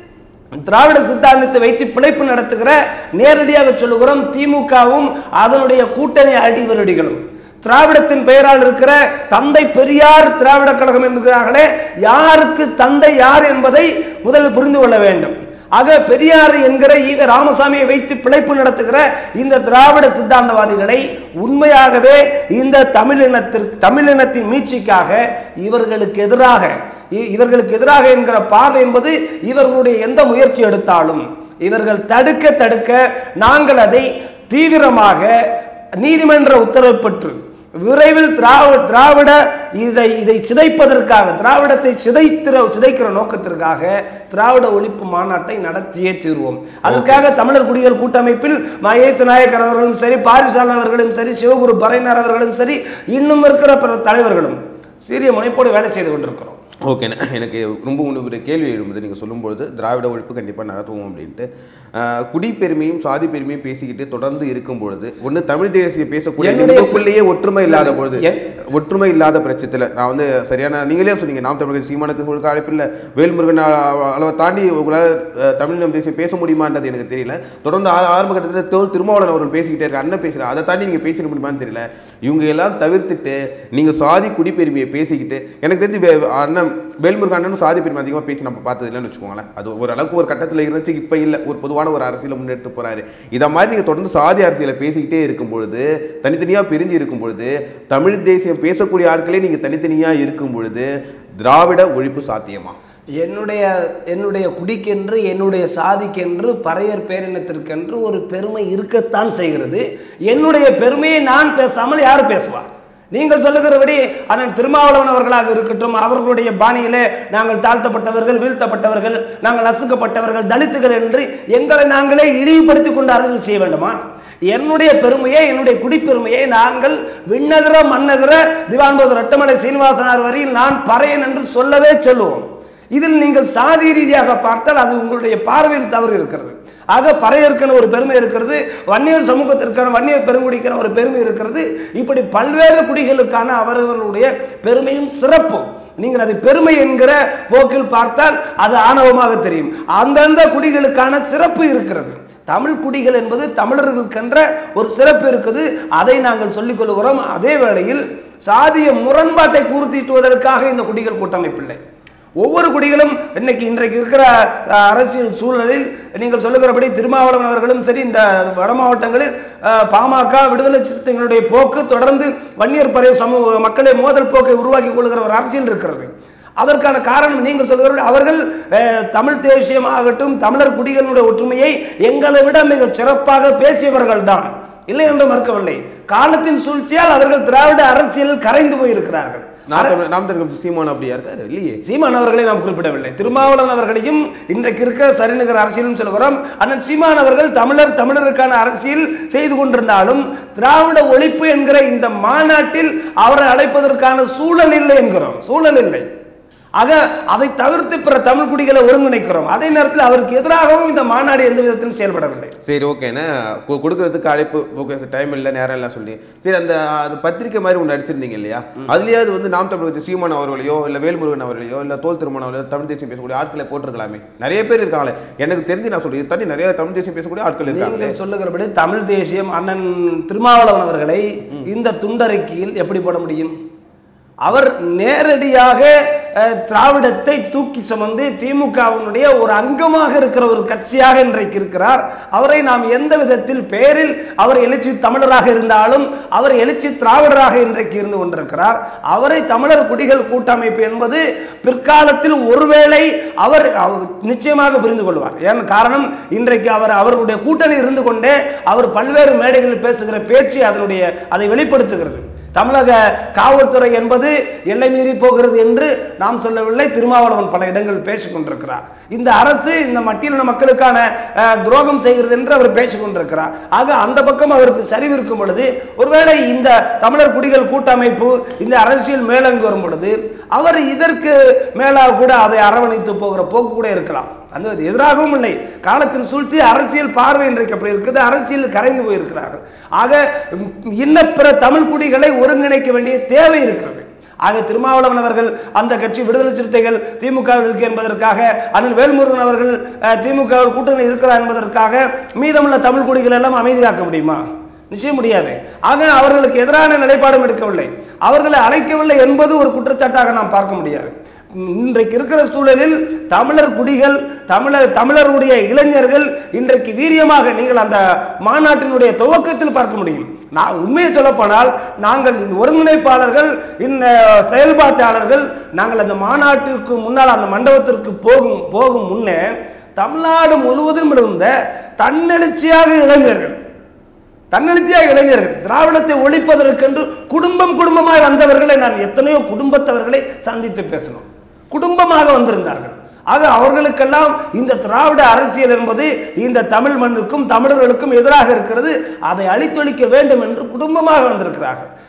திராவிட சித்தாந்தத்தை வைத்து பிழைப்பு நடத்துகிற நேரடியாக சொல்லுகிறோம் திமுகவும் அதனுடைய கூட்டணி அடிவருடிகளும் திராவிடத்தின் பெயரால் இருக்கிற தந்தை பெரியார் திராவிட கழகம் என்கிறார்களே யாருக்கு தந்தை யார் என்பதை முதலில் புரிந்து கொள்ள வேண்டும் ஆக பெரியார் என்கிற ஈவ ராமசாமியை வைத்து பிழைப்பு நடத்துகிற இந்த திராவிட சித்தாந்தவாதிகளை உண்மையாகவே இந்த தமிழினத்திற்கு தமிழினத்தின் மீட்சிக்காக இவர்களுக்கு எதிராக இ- இவர்களுக்கு எதிராக என்கிற பார்வை என்பது இவர்களுடைய எந்த முயற்சி எடுத்தாலும் இவர்கள் தடுக்க தடுக்க நாங்கள் அதை தீவிரமாக நீதிமன்ற உத்தரவு பெற்று விரைவில் திராவிட திராவிட இதை இதை சிதைப்பதற்காக திராவிடத்தை சிதைத்திர சிதைக்கிற நோக்கத்திற்காக திராவிட ஒழிப்பு மாநாட்டை நடத்தியே தீர்வோம் அதற்காக தமிழர் குடிகள் கூட்டமைப்பில் மகேச நாயக்கர் அவர்களும் சரி பாரிசாலன் அவர்களும் சரி சிவகுரு பறையினர் அவர்களும் சரி இன்னும் இருக்கிற பிற தலைவர்களும் சீரிய முனைப்போடு வேலை செய்து கொண்டிருக்கிறோம் ஓகேண்ணே எனக்கு ரொம்ப ஒன்று ஒரு கேள்வி எழும்புது நீங்கள் சொல்லும்பொழுது திராவிட ஒழிப்பு கண்டிப்பாக நடத்துவோம் அப்படின்ட்டு ஆஹ், குடிப்பெருமையும் சாதி பெருமையும் பேசிக்கிட்டு தொடர்ந்து இருக்கும் பொழுது ஒன்று தமிழ் தேசிய பேசக்கூடிய என்னுடைய- உங்களுக்குள்ளேயே ஒற்றுமை இல்லாத பொழுது என்- ஒற்றுமை இல்லாத பட்சத்தில் நான் வந்து சரியான நீங்களே சொன்னீங்க நாம் தமிழர் சீமானுக்கு கொடுக்க அழைப்பில்லை வேல்முருகன் அ- அளவை தாண்டி உங்களால் அஹ், தமிழ் நம்ம தேசியம் பேச முடியுமான்றது எனக்கு தெரியல தொடர்ந்து ஆ- ஆரம்ப கட்டத்தில் தோல் திருமாவளவன் அவர்கள் பேசிக்கிட்டே இருக்க அண்ணன் பேசுகிறார் அதை தாண்டி நீங்கள் பேச முடியுமான்னு தெரியல இவங்க எல்லாம் தவிர்த்துட்டு நீங்கள் சாதி குடிப்பெருமையை பேசிக்கிட்டு எனக்கு தெரிஞ்சு வே- அண்ணன் வேல்முருகன் அண்ணனும் சாதி பெருமை அதிகமாக பேசி நம்ம பார்த்தது இல்லைன்னு வச்சுக்கோங்களேன் அது ஓரளவுக்கு ஒரு கட்டத்தில் இருந்துச்சு இப்போ இல்லை ஒரு பொதுவான ஒரு அரசியலை முன்னெடுத்து போறாரு இதை மாதிரி நீங்கள் தொடர்ந்து சாதி அரசியலை பேசிக்கிட்டே இருக்கும் பொழுது தனித்தனியாக பிரிஞ்சு இருக்கும் பொழுது தமிழ் தேசியம் பேசக்கூடிய ஆட்களே நீங்கள் தனித்தனியாக இருக்கும் பொழுது திராவிட ஒழிப்பு சாத்தியமா என்னுடைய என்னுடைய குடிக்கென்று என்னுடைய சாதிக்கென்று பறையர் பேரினத்திற்கென்று ஒரு பெருமை இருக்கத்தான் செய்கிறது என்னுடைய பெருமையை நான் பேசாமல் யார் பேசுவார் நீங்கள் சொல்லுகிறபடி அண்ணன் திருமாவளவன் அவர்களாக இருக்கட்டும் அவர்களுடைய பாணியிலே நாங்கள் தாழ்த்தப்பட்டவர்கள் வீழ்த்தப்பட்டவர்கள் நாங்கள் நசுக்கப்பட்டவர்கள் தலித்துகள் என்று எங்களை நாங்களே இழிவுபடுத்திக் கொண்டு அரசியல் செய்ய வேண்டுமா என்னுடைய பெருமையை என்னுடைய குடிப்பெருமையை நாங்கள் விண்ணகர மன்னகர திவான்போது ரட்டமலை சீனிவாசனார் வரையில் நான் பறையன் என்று சொல்லவே சொல்லுவோம் இதில் நீங்கள் சாதி ரீதியாக பார்த்தால் அது உங்களுடைய பார்வையில் தவறு இருக்கிறது ஆக பறையற்கன ஒரு பெருமை இருக்கிறது வன்னியர் சமூகத்திற்கான வன்னியர் பெருங்குடிக்கான ஒரு பெருமை இருக்கிறது இப்படி பல்வேறு குடிகளுக்கான அவர்களுடைய பெருமையும் சிறப்பும் நீங்கள் அதை பெருமை என்கிற போக்கில் பார்த்தால் அது ஆணவமாக தெரியும் அந்தந்த குடிகளுக்கான சிறப்பு இருக்கிறது தமிழ் குடிகள் என்பது தமிழர்களுக்கென்ற ஒரு சிறப்பு இருக்குது அதை நாங்கள் சொல்லிக் கொள்கிறோம் அதே வேளையில் சாதிய முரண்பாட்டை கூர்த்திட்டுவதற்காக இந்த குடிகள் கூட்டமைப்பில்லை ஒவ்வொரு குடிகளும் இன்னைக்கு இன்றைக்கு இருக்கிற அஹ், அரசியல் சூழலில் நீங்கள் சொல்லுகிறபடி திருமாவளவன் அவர்களும் சரி இந்த வட மாவட்டங்களில் அஹ், பாமக விடுதலை சிறுத்தைகளுடைய போக்கு தொடர்ந்து வன்னியர் பறை சமூக மக்களை மோதல் போக்கை உருவாக்கி கொள்கிற ஒரு அரசியல் இருக்கிறது அதற்கான காரணம் நீங்கள் சொல்கிறபடி அவர்கள் அஹ், தமிழ் தேசியம் ஆகட்டும் தமிழர் குடிகளுடைய ஒற்றுமையை எங்களை விட மிக சிறப்பாக பேசியவர்கள் தான் இல்லை என்று மறுக்கவில்லை காலத்தின் சூழ்ச்சியால் அவர்கள் திராவிட அரசியலில் கரைந்து போயிருக்கிறார்கள் நாம் தமிழ் நாம் தமிழ் சீமான் அப்படியா இருக்காரு இல்லையே சீமான் அவர்களை நாம் குறிப்பிடவில்லை திருமாவளவன் அவர்களையும் இன்றைக்கு இருக்க சரிநிகர் அரசியலும் சொல்கிறோம் அண்ணன் சீமான் அவர்கள் தமிழர் தமிழருக்கான அரசியல் செய்து கொண்டிருந்தாலும் திராவிட ஒழிப்பு என்கிற இந்த மாநாட்டில் அவரை அழைப்பதற்கான சூழல் இல்லை என்கிறோம் சூழல் இல்லை ஆக அதை தவிர்த்து பிற தமிழ் குடிகளை ஒருங்கிணைக்கிறோம் அதே நேரத்தில் அவருக்கு எதிராகவும் இந்த மாநாடு எந்த விதத்திலும் செயல்படவில்லை சரி ஓகேண்ணே கு- கொடுக்கறதுக்கு அழைப்பு ஓகே டைம் இல்லை நேரம் இல்லை சொல்லி சரி அந்த அது பத்திரிக்கை மாதிரி ஒன்று அடிச்சிருந்தீங்க இல்லையா அதுலயாவது வந்து நாம் தமிழ் சீமான் அவர்களையோ இல்லை வேல்முருகன் அவர்களையோ இல்லை தோல் திருமணம் அவர்களையோ தமிழ் தேசியம் பேசக்கூடிய ஆட்களை போட்டிருக்கலாமே நிறைய பேர் இருக்காங்களே எனக்கு தெரிஞ்சு நான் சொல்றேன் தண்ணி நிறைய தமிழ் தேசியம் பேசக்கூடிய ஆட்கள் இருக்காங்களே நீங்கள் சொல்லுகிறபடி தமிழ் தேசியம் அண்ணன் திருமாவளவன் அவர்களை இந்த துண்டறிக்கையில் எப்படி போட முடியும் அவர் நேரடியாக அஹ், திராவிடத்தை தூக்கி சுமந்து திமுகவினுடைய ஒரு அங்கமாக இருக்கிற ஒரு கட்சியாக இன்றைக்கு இருக்கிறார் அவரை நாம் எந்த விதத்தில் பேரில் அவர் எழுச்சி தமிழராக இருந்தாலும் அவர் எழுச்சி திராவிடராக இன்றைக்கு இருந்து கொண்டிருக்கிறார் அவரை தமிழர் குடிகள் கூட்டமைப்பு என்பது பிற்காலத்தில் ஒருவேளை அவர் அவர் நிச்சயமாக புரிந்து கொள்வார் ஏன் காரணம் இன்றைக்கு அவர் அவர்களுடைய கூட்டணி இருந்து கொண்டே அவர் பல்வேறு மேடைகளில் பேசுகிற பேச்சு அதனுடைய அதை வெளிப்படுத்துகிறது தமிழக காவல்துறை என்பது எல்லை மீறி போகிறது என்று நாம் சொல்லவில்லை திருமாவளவன் பல இடங்கள் பேசிக் கொண்டிருக்கிறார் இந்த அரசு இந்த மட்டியலின மக்களுக்கான அஹ், துரோகம் செய்கிறது என்று அவர் பேசிக் கொண்டிருக்கிறார் ஆக அந்த பக்கம் அவருக்கு சரிவு இருக்கும் பொழுது ஒருவேளை இந்த தமிழர் குடிகள் கூட்டமைப்பு இந்த அரசியல் மேலங்கு வரும் பொழுது அவர் இதற்கு மேலாக கூட அதை அரவணைத்து போகிற போக்கு கூட இருக்கலாம் அந்த எதிராகவும் இல்லை காலத்தின் சூழ்ச்சி அரசியல் பார்வை இன்றைக்கு அப்படி இருக்குது அரசியல் கரைந்து போயிருக்கிறார்கள் ஆக ம், இன்ன பிற தமிழ் குடிகளை ஒருங்கிணைக்க வேண்டிய தேவை இருக்கிறது ஆக திருமாவளவன் அவர்கள் அந்த கட்சி விடுதலை சிறுத்தைகள் திமுக இருக்கு என்பதற்காக அண்ணன் வேல்முருகன் அவர்கள் அஹ், திமுக வில் கூட்டணி இருக்கிறார் என்பதற்காக மீதமுள்ள தமிழ் குடிகள் எல்லாம் அமைதி காக்க முடியுமா நிச்சயம் முடியாது ஆக அவர்களுக்கு எதிரான நிலைப்பாடும் எடுக்கவில்லை அவர்களை அழைக்கவில்லை என்பது ஒரு குற்றச்சாட்டாக நாம் பார்க்க முடியாது இன்றைக்கு இருக்கிற சூழலில் தமிழர் குடிகள் தமிழர் தமிழருடைய இளைஞர்கள் இன்றைக்கு வீரியமாக நீங்கள் அந்த மாநாட்டினுடைய துவக்கத்தில் பார்க்க முடியும் நான் உண்மையை சொல்லப்போனால் நாங்கள் இந்த ஒருங்கிணைப்பாளர்கள் இந்த செயல்பாட்டாளர்கள் நாங்கள் அந்த மாநாட்டிற்கு முன்னால் அந்த மண்டபத்திற்கு போகும் போகும் முன்னே தமிழ்நாடு முழுவதும் இருந்த தன்னெழுச்சியாக இளைஞர்கள் தன்னெழுச்சியாக இளைஞர்கள் திராவிடத்தை ஒழிப்பதற்கென்று குடும்பம் குடும்பமாய் வந்தவர்களை நான் எத்தனையோ குடும்பத்தவர்களை சந்தித்து பேசணும் குடும்பமாக வந்திருந்தார்கள் ஆக அவர்களுக்கெல்லாம் இந்த திராவிட அரசியல் என்பது இந்த தமிழ் மண்ணுக்கும் தமிழர்களுக்கும் எதிராக இருக்கிறது அதை அழித்தொழிக்க வேண்டும் என்று குடும்பமாக வந்திருக்கிறார்கள்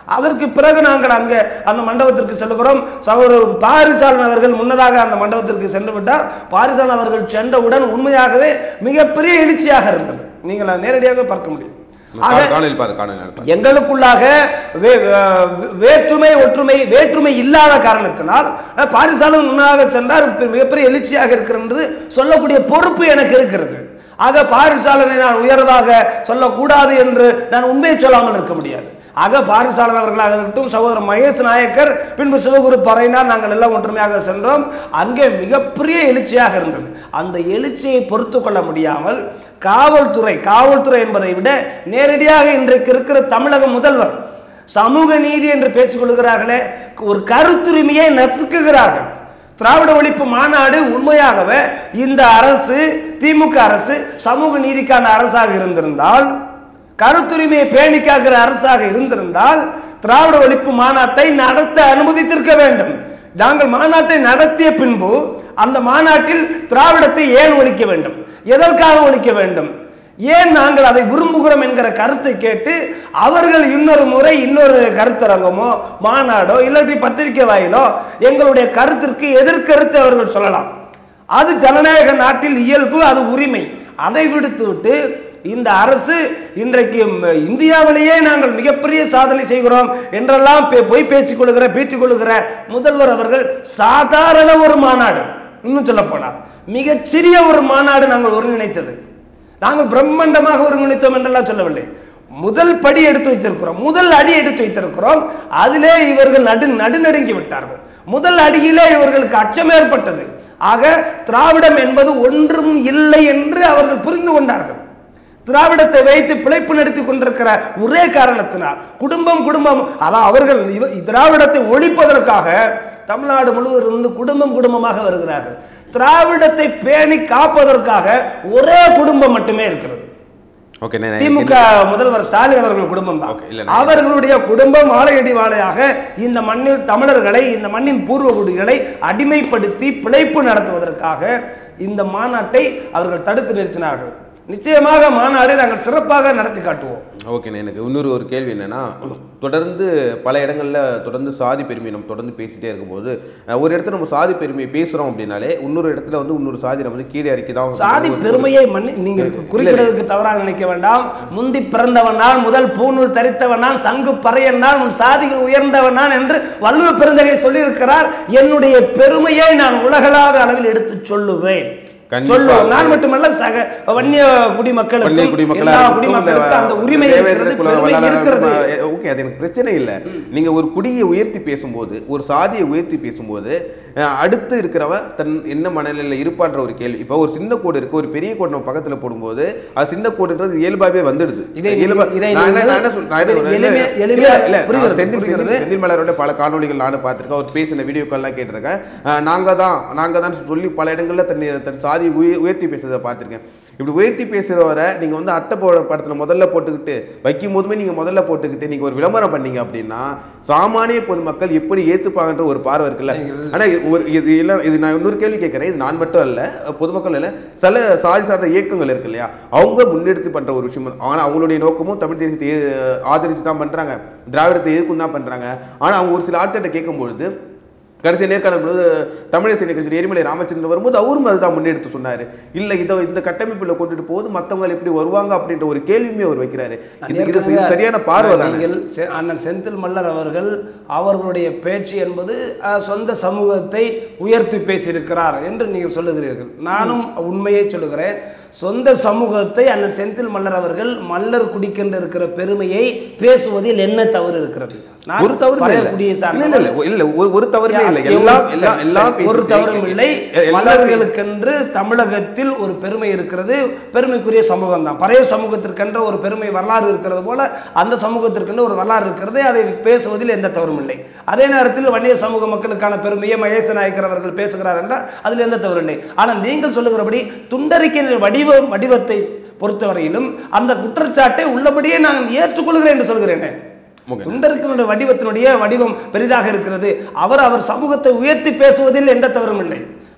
அதற்கு பிறகு நாங்கள் அங்கே அந்த மண்டபத்திற்கு செல்கிறோம் சகோதரர் பாரிசாலன் அவர்கள் முன்னதாக அந்த மண்டபத்திற்கு சென்று விட்டார் பாரிசாலன் அவர்கள் சென்றவுடன் உண்மையாகவே மிகப்பெரிய எழுச்சியாக இருந்தது நீங்கள் அதை நேரடியாக பார்க்க முடியும் ஆக காணொலி பாரு காணொலி பாரு எங்களுக்குள்ளாக வே- அஹ் வேற்றுமை ஒற்றுமை வேற்றுமை இல்லாத காரணத்தினால் அஹ், பாரிசாலன் முன்னாக சென்றார் பெ- மிகப்பெரிய எழுச்சியாக இருக்கிறது சொல்லக்கூடிய பொறுப்பு எனக்கு இருக்கிறது ஆக பாரிசாலனை நான் உயர்வாக சொல்லக்கூடாது என்று நான் உண்மையை சொல்லாமல் இருக்க முடியாது ஆக பாரிசாலன் அவர்களாக இருக்கட்டும் சகோதரர் மகேஷ் நாயக்கர் பின்பு சிவகுரு பறையினார் நாங்கள் எல்லாம் ஒற்றுமையாக சென்றோம் அங்கே மிகப்பெரிய எழுச்சியாக இருந்தது அந்த எழுச்சியை பொறுத்து கொள்ள முடியாமல் காவல்துறை காவல்துறை என்பதை விட நேரடியாக இன்றைக்கு இருக்கிற தமிழக முதல்வர் சமூக நீதி என்று பேசிக் கொள்கிறார்களே ஒரு கருத்துரிமையை நசுக்குகிறார்கள் திராவிட ஒழிப்பு மாநாடு உண்மையாகவே இந்த அரசு திமுக அரசு சமூக நீதிக்கான அரசாக இருந்திருந்தால் கருத்துரிமையை பேணி காக்கிற அரசாக இருந்திருந்தால் திராவிட ஒழிப்பு மாநாட்டை நடத்த அனுமதித்திருக்க வேண்டும் நாங்கள் மாநாட்டை நடத்திய பின்பு அந்த மாநாட்டில் திராவிடத்தை ஏன் ஒழிக்க வேண்டும் எதற்காக ஒழிக்க வேண்டும் ஏன் நாங்கள் அதை விரும்புகிறோம் என்கிற கருத்தை கேட்டு அவர்கள் இன்னொரு முறை இன்னொரு கருத்தரங்கமோ மாநாடோ இல்லாட்டி பத்திரிகை வாயிலோ எங்களுடைய கருத்திற்கு எதிர்கருத்து அவர்கள் சொல்லலாம் அது ஜனநாயக நாட்டில் இயல்பு அது உரிமை அதை விடுத்துவிட்டு இந்த அரசு இன்றைக்கு ம், இந்தியாவிலேயே நாங்கள் மிகப்பெரிய சாதனை செய்கிறோம் என்றெல்லாம் பே- பொய் பேசிக் கொள்கிற பீட்டிக் கொள்கிற முதல்வர் அவர்கள் சாதாரண ஒரு மாநாடு இன்னும் சொல்ல போனார் மிகச்சிறிய ஒரு மாநாடு நாங்கள் ஒருங்கிணைத்தது நாங்கள் பிரம்மாண்டமாக ஒருங்கிணைத்தோம் என்றெல்லாம் சொல்லவில்லை முதல் படி எடுத்து வைத்திருக்கிறோம் முதல் அடி எடுத்து வைத்திருக்கிறோம் அதிலே இவர்கள் நடு நடுநடுங்கி விட்டார்கள் முதல் அடியிலே இவர்களுக்கு அச்சம் ஏற்பட்டது ஆக திராவிடம் என்பது ஒன்றும் இல்லை என்று அவர்கள் புரிந்து கொண்டார்கள் திராவிடத்தை வைத்து பிழைப்பு நடத்தி கொண்டிருக்கிற ஒரே காரணத்தினால் குடும்பம் குடும்பம் அதான் அவர்கள் இவ- திராவிடத்தை ஒழிப்பதற்காக தமிழ்நாடு முழுவதும் இருந்து குடும்பம் குடும்பமாக வருகிறார்கள் திராவிடத்தை பேணி காப்பதற்காக ஒரே குடும்பம் மட்டுமே இருக்கிறது ஓகே நான் திமுக முதல்வர் ஸ்டாலின் அவர்கள் குடும்பம் தான் Okay, இல்ல, நான் அவர்களுடைய குடும்பம் வாழையடி வாழையாக இந்த மண்ணில் தமிழர்களை இந்த மண்ணின் பூர்வகுடிகளை அடிமைப்படுத்தி பிழைப்பு நடத்துவதற்காக இந்த மாநாட்டை அவர்கள் தடுத்து நிறுத்தினார்கள் நிச்சயமாக மாநாடு நாங்கள் சிறப்பாக நடத்தி காட்டுவோம் ஓகேண்ணே எனக்கு இன்னொரு ஒரு கேள்வி என்னன்னா தொடர்ந்து பல இடங்கள்ல தொடர்ந்து சாதி பெருமை நம்ம தொடர்ந்து பேசிட்டே இருக்கும்போது அஹ், ஒரு இடத்துல நம்ம சாதி பெருமையை பேசுறோம் அப்படின்னாலே இன்னொரு இடத்துல வந்து இன்னொரு சாதி நம்ம வந்து கீழே இறக்கி தான் சாதி ஒரு- பெருமையை மன்னி நீங்க குறிப்பிடுவதற்கு தவறாக நினைக்க வேண்டாம் முந்தி பிறந்தவனால் முதல் பூநூல் தரித்தவனான் சங்கு பறையனால் உன் சாதிகள் உயர்ந்தவனான் என்று வள்ளுவ பெருந்தகை சொல்லியிருக்கிறார் என்னுடைய பெருமையை நான் உலகளாவ அளவில் எடுத்து சொல்லுவேன் கண்டிப்பா. சொல்லுவோம் நான் மட்டுமல்ல சக வன்னிய குடிமக்களுக்கும் பள்ளி குடிமக்களா எல்லா இருக்கட்டும், குடிமக்களுக்கும் அந்த இல்ல, உரிமை தேவேந்திர இருக்கிறது குல பெருமை வல்லாளரா இருக்கிறது இருக்கட்டும், எ- ஓகே அது எனக்கு பிரச்சனை இல்லை நீங்க ஒரு குடியை உயர்த்தி பேசும்போது ஒரு சாதியை உயர்த்தி பேசும்போது அஹ், அடுத்து இருக்கிறவன் தன் என்ன மனநிலையில் இருப்பான்ற ஒரு கேள்வி இப்போ ஒரு சின்ன கோடு இருக்கு ஒரு பெரிய கோடு நம்ம பக்கத்துல போடும்போது அது சின்ன கோடுன்றது இயல்பாவே வந்துடுது இதை இயல்பா- இதை நான் என்ன- நீங்கள் நான் என்ன சொல்றேன்? நான் என்ன சொல்றேன்? எளிமையா- இல்ல, எளிமையா இல்ல, புரிகிறது, நான் செந்தில் புரிகிறது. செந்தில் செந்தில் மலரோட பல காணொளிகள் நானும் பார்த்திருக்கேன் அவர் பேசின வீடியோக்கள்லாம் கேட்டிருக்கேன் அஹ், நாங்க தான் நாங்க தான் சொல்லி பல இடங்கள்ல தன் தன் சாதியை உய- உயர்த்தி பேசுறதை பார்த்திருக்கேன் இப்படி உயர்த்தி பேசுறவரை நீங்க வந்து அட்டை போ படத்துல முதல்ல போட்டுக்கிட்டு வைக்கும் போதுமே நீங்க முதல்ல போட்டுக்கிட்டு நீங்க ஒரு விளம்பரம் பண்ணீங்க அப்படின்னா சாமானிய பொதுமக்கள் எப்படி ஏத்துப்பாங்கன்ற ஒரு பார்வை இருக்குல்ல ஆனா இது ஒரு இது இல்ல இது நான் இன்னொரு கேள்வி கேட்கறேன் இது நான் மட்டும் அல்ல பொதுமக்கள் இல்ல சில சாதி சார்ந்த இயக்கங்கள் இருக்கு இல்லையா அவங்க முன்னெடுத்து பண்ற ஒரு விஷயம் ஆனா அவங்களுடைய நோக்கமும் தமிழ் தேசியத்தை ஏ- ஆதரிச்சு தான் பண்றாங்க திராவிடத்தை எதிர்க்கும் தான் பண்றாங்க ஆனா அவங்க ஒரு சில ஆட்கிட்ட கேட்கும்பொழுது கடைசி நேர்காணல் பொழுது தமிழக கட்சி எரிமலை ராமச்சந்திரன் வரும்போது அவரும் அதுதான் முன்னெடுத்து சொன்னார் இல்லை இதை இந்த கட்டமைப்பில் கொண்டுட்டு போது மற்றவங்க எப்படி வருவாங்க அப்படின்ற ஒரு கேள்வியுமே அவர் வைக்கிறாரு இது இது இது சரியான பார்வை தானே நீங்கள் செ- அண்ணன் செந்தில் மல்லர் அவர்கள் அவர்களுடைய பேச்சு என்பது அஹ், சொந்த சமூகத்தை உயர்த்தி பேசியிருக்கிறார் என்று நீங்கள் சொல்லுகிறீர்கள் நானும் உண்மையை சொல்லுகிறேன் சொந்த சமூகத்தை அண்ணன் செந்தில் மல்லர் அவர்கள் மல்லர் குடிக்கின்ற இருக்கிற பெருமையை பேசுவதில் என்ன தவறு இருக்கிறது நான் ஒரு தவறுமே பழைய இல்லை குடியை இல்ல சார்ந்தவன். இல்ல இல்ல இல்ல ஒரு ஒரு தவறுமே இல்லை சரி, எல்லாம் சரி, எல்லாம் எல்லாம் சரி, ஒரு பேசி- தவறும் இல்லை எல்லாம் மல்லர்களுக்கென்று தமிழகத்தில் ஒரு பெருமை இருக்கிறது பெருமைக்குரிய சமூகம் தான் பழைய சமூகத்திற்கென்ற ஒரு பெருமை வரலாறு இருக்கிறது போல அந்த சமூகத்திற்கென்று ஒரு வரலாறு இருக்கிறது அதை பேசுவதில் எந்த தவறும் இல்லை அதே நேரத்தில் வன்னிய சமூக மக்களுக்கான பெருமையை மகேச நாயக்கர் அவர்கள் பேசுகிறார் என்றால் அதில் எந்த தவறு இல்லை ஆனால் நீங்கள் சொல்லுகிறபடி துண்டறிக்கையின் வடிவம் வடிவத்தை பொறுத்தவரையிலும் அந்த குற்றச்சாட்டை உள்ளபடியே நான் ஏற்றுக்கொள்கிறேன் என்று சொல்கிறேனே ஓகே. துண்டறிக்கையினுடைய வடிவத்தினுடைய வடிவம் பெரிதாக இருக்கிறது அவர் அவர் சமூகத்தை உயர்த்தி பேசுவதில் எந்த தவறும் இல்லை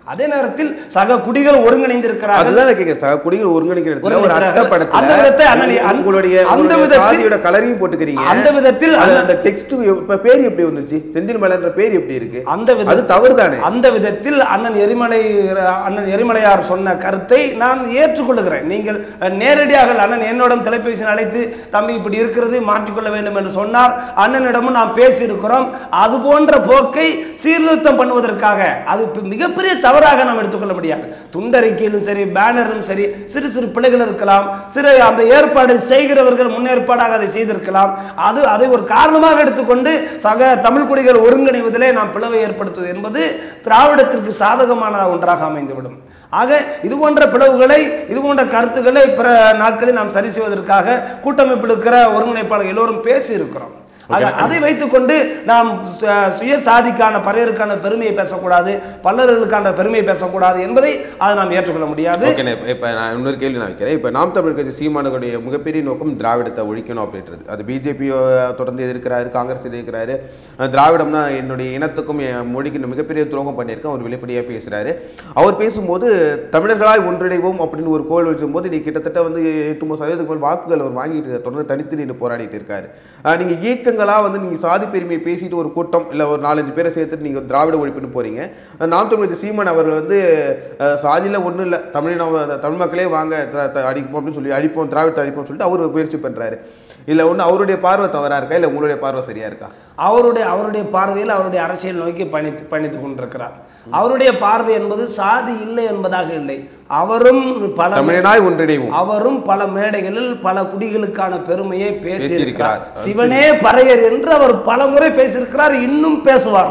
அதே நேரத்தில் சக குடிகள் ஒருங்கிணைந்திருக்கிறார்கள் அதுதான் நான் கேட்கிறேன் சக குடிகள் ஒருங்கிணைக்கிற இடத்துல ஒரு ஒருங்கிணைக்கிறார்கள். அந்த அட்டப்படத்துல விதத்தை அண்ணன் உங்க- அந்த- உங்களுடைய அந்த உங்களுடைய விதத்தில் சாதியோட கலரையும் போட்டுக்கிறீங்க அந்த விதத்தில் அது அந்த- அந்த டெக்ஸ்ட் இப்ப பேர் எப்படி வந்துச்சு செந்தில் மலர்ன்ற பேர் எப்படி இருக்கு அந்த வித- அது தவறு தானே அந்த விதத்தில் அண்ணன் எரிமலை அண்ணன் எரிமலையார் சொன்ன கருத்தை நான் ஏற்றுக்கொள்கிறேன் நீங்கள் அஹ், நேரடியாக அண்ணன் என்னிடம் தொலைபேசியில் அழைத்து தம்பி இப்படி இருக்கிறது மாற்றிக்கொள்ள வேண்டும் என்று சொன்னார் அண்ணனிடமும் நாம் பேசியிருக்கிறோம் அது போன்ற போக்கை சீர்திருத்தம் பண்ணுவதற்காக அது பி- மிகப்பெரிய தவறாக நாம் எடுத்துக்கொள்ள முடியாது துண்டறிக்கையிலும் சரி பேனரும் சரி சிறு சிறு பிள்ளைகள் இருக்கலாம் சிறு அந்த ஏற்பாடு செய்கிறவர்கள் முன்னேற்பாடாக அதை செய்திருக்கலாம் அது அதை ஒரு காரணமாக எடுத்துக்கொண்டு சக தமிழ் குடிகள் ஒருங்கிணைவதிலே நாம் பிளவை ஏற்படுத்துவது என்பது திராவிடத்திற்கு சாதகமான ஒன்றாக அமைந்துவிடும் ஆக இது போன்ற பிளவுகளை இது போன்ற கருத்துக்களை பிற நாட்களில் நாம் சரி செய்வதற்காக கூட்டமைப்பில் இருக்கிற ஒருங்கிணைப்பாளர் எல்லோரும் பேசி இருக்கிறோம் ஆக அதை வைத்துக்கொண்டு நாம் சு- சுயசாதிக்கான பறையருக்கான பெருமையை பேசக்கூடாது பல்லர்களுக்கான பெருமையை பேசக்கூடாது என்பதை அதை நாம் ஏற்றுக்கொள்ள முடியாது ஓகே இப்போ நான் இன்னொரு கேள்வி நான் வைக்கிறேன் இப்போ நாம் தமிழ் கட்சி சீமானுடைய மிகப்பெரிய நோக்கம் திராவிடத்தை ஒழிக்கணும் அப்படின்றது அது பிஜேபி தொடர்ந்து எதிர்க்கிறாரு காங்கிரஸ் எதிர்க்கிறாரு அஹ் திராவிடம்னா என்னுடைய இனத்துக்கும் என் மொழிக்கு மிகப்பெரிய துரோகம் பண்ணியிருக்கேன் அவர் வெளிப்படையாக பேசுகிறாரு அவர் பேசும்போது தமிழர்களாய் ஒன்றிணைவோம் அப்படின்னு ஒரு கோல் வச்சும்போது நீ கிட்டத்தட்ட வந்து எட்டு மூணு சதவீதத்துக்கு மேல் வாக்குகள் அவர் வாங்கிட்டு இருக்காரு. தொடர்ந்து தனித்து நின்று போராடிட்டு இருக்காரு அஹ் நீங்க இயக்கங்களா வந்து நீங்க சாதி பெருமையை பேசிட்டு ஒரு கூட்டம் இல்லை ஒரு நாலஞ்சு பேரை சேர்த்துட்டு நீங்க திராவிட ஒழிப்புன்னு போறீங்க அஹ் நாம் தமிழ் சீமான் அவர்கள் வந்து அஹ், சாதியில ஒன்றும் இல்லை தமிழின தமிழ் மக்களே வாங்க த- த- அடிப்போம் அப்படின்னு சொல்லி அடிப்போம் திராவிடத்தை அடிப்போம்னு சொல்லிட்டு அவர் முயற்சி பண்றாரு இல்லை ஒன்று அவருடைய பார்வை தவறா இருக்கா இல்லை உங்களுடைய பார்வை சரியா இருக்கா அவருடைய அவருடைய பார்வையில் அவருடைய அரசியல் நோக்கி பயணித்து பயணித்துக் கொண்டிருக்கிறார் அவருடைய பார்வை என்பது சாதி இல்லை என்பதாக இல்லை அவரும் பல தமிழனாய் ஒன்றிணைவோம் அவரும் பல மேடைகளில் பல குடிகளுக்கான பெருமையை பேசியிருக்கிறார் பேசியிருக்கிறார். சிவனே பறையர் என்று அவர் பல முறை பேசியிருக்கிறார் இன்னும் பேசுவார்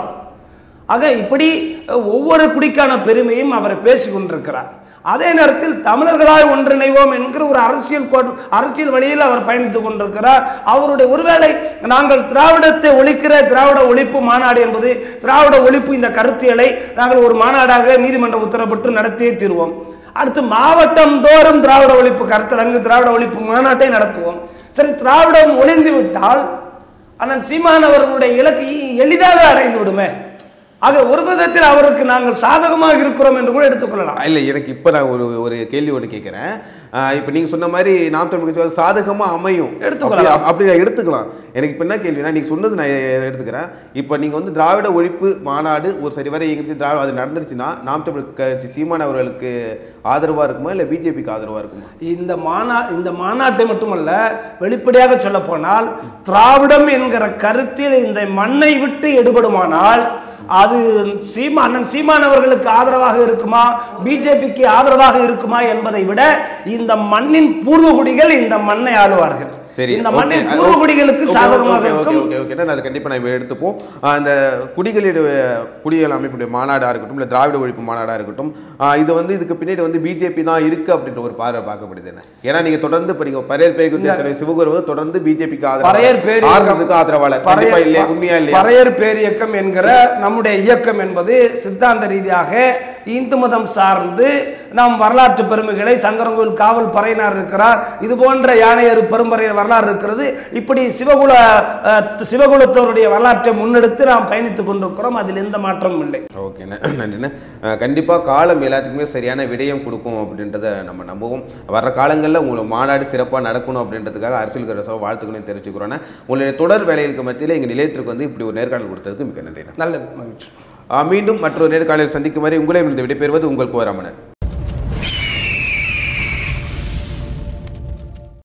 ஆக இப்படி அஹ், ஒவ்வொரு குடிக்கான பெருமையும் அவர் பேசிக் கொண்டிருக்கிறார் அதே நேரத்தில் தமிழர்களாய் ஒன்றிணைவோம் என்கிற ஒரு அரசியல் கோட் அரசியல் வழியில் அவர் பயணித்துக் கொண்டிருக்கிறார் அவருடைய ஒருவேளை நாங்கள் திராவிடத்தை ஒழிக்கிற திராவிட ஒழிப்பு மாநாடு என்பது திராவிட ஒழிப்பு இந்த கருத்தியலை நாங்கள் ஒரு மாநாடாக நீதிமன்ற உத்தரவிட்டு நடத்தியே தீர்வோம் அடுத்து மாவட்டம் தோறும் திராவிட ஒழிப்பு கருத்தரங்கு திராவிட ஒழிப்பு மாநாட்டை நடத்துவோம் சரி திராவிடம் ஒளிந்து விட்டால் அண்ணன் சீமான் அவர்களுடைய இலக்கு எளிதாக அடைந்து விடுமே ஆக ஒரு விதத்தில் அவருக்கு நாங்கள் சாதகமாக இருக்கிறோம் என்று கூட எடுத்துக்கொள்ளலாம் இல்லை எனக்கு இப்போ நான் ஒரு ஒரு கேள்வி ஒன்று கேட்குறேன் இப்போ நீங்கள் சொன்ன மாதிரி நாம் தமிழ் கட்சி வந்து சாதகமாக அமையும் எடுத்துக்கலாம். அப்படி- அப்படி நான் எடுத்துக்கலாம் எனக்கு இப்போ என்ன கேள்வினா நீங்கள் சொன்னது நான் எ- எடுத்துக்கிறேன் இப்போ நீங்கள் வந்து திராவிட ஒழிப்பு மாநாடு ஒரு சரிவரை எங்கிட்டு திராவிட அது நடந்துருச்சுன்னா நாம் தமிழ் கட்சி சீமான் அவர்களுக்கு ஆதரவாக இருக்குமா இல்லை பிஜேபிக்கு ஆதரவாக இருக்குமா இந்த மாநா இந்த மாநாட்டை மட்டுமல்ல வெளிப்படையாக சொல்ல போனால் திராவிடம் என்கிற கருத்தில் இந்த மண்ணை விட்டு எடுபடுமானால் அது சீமா அண்ணன் சீமான் அவர்களுக்கு ஆதரவாக இருக்குமா பிஜேபிக்கு ஆதரவாக இருக்குமா என்பதை விட இந்த மண்ணின் பூர்வகுடிகள் இந்த மண்ணை ஆளுவார்கள் சரி இந்த okay. மண்ணின் அது பூர்வகுடிகளுக்கு okay, சாதகமாக okay, okay, இருக்கும் okay, okay. நான் அது கண்டிப்பாக நான் எடுத்துப்போம் ஆஹ் அந்த குடிகளுடைய குடிகள் அமைப்புடைய மாநாடாக இருக்கட்டும் இல்லை திராவிட ஒழிப்பு மாநாடாக இருக்கட்டும் ஆஹ் இது வந்து இதுக்கு பின்னாடி வந்து பிஜேபி தான் இருக்கு அப்படின்ற ஒரு பார்வை பார்க்கப்படுது என்ன ஏன்னா நீங்க தொடர்ந்து இப்போ நீங்கள் பரையர் பேருக்கு தலைவர் சிவகுரு வந்து தொடர்ந்து பிஜேபிக்கு பறையர் பேர் ஆதரவு ஆர்எஸ்எஸ்க்கு ஆதரவாளர் கண்டிப்பா இல்லையா உண்மையா இல்லையா பறையர் பேர் இயக்கம் என்கிற நம்முடைய இயக்கம் என்பது சித்தாந்த ரீதியாக இந்து மதம் சார்ந்து நம் வரலாற்று பெருமைகளை சங்கரங்கோயில் காவல் பறையினார் இருக்கிறார் இது போன்ற யானையர் பெரும்பறையர் வரலாறு இருக்கிறது இப்படி சிவகுல அஹ், சிவகுலத்தோருடைய வரலாற்றை முன்னெடுத்து நாம் பயணித்துக் கொண்டிருக்கிறோம் அதில் எந்த மாற்றமும் இல்லை ஓகேண்ணே நன்றிண்ணே அஹ் கண்டிப்பா காலம் எல்லாத்துக்குமே சரியான விடயம் கொடுக்கும் அப்படின்றத நம்ம நம்புவோம் வர்ற காலங்களில் உங்களுக்கு மாநாடு சிறப்பாக நடக்கணும் அப்படின்றதுக்காக அரசியல் கரசோ வாழ்த்துக்களையும் தெரிவிச்சுக்கிறோன்னே உங்களுடைய தொடர் வேலைகளுக்கு மத்தியில் எங்கள் நிலையத்திற்கு வந்து இப்படி ஒரு நேர்காணல் கொடுத்ததுக்கு மிக நன்றிண்ணே நல்லது மகிழ்ச்சி அஹ் மீண்டும் மற்றொரு நேர்காணலில் சந்திக்கும் வரை உங்களே விடைபெறுவது உங்கள் கோராமனர்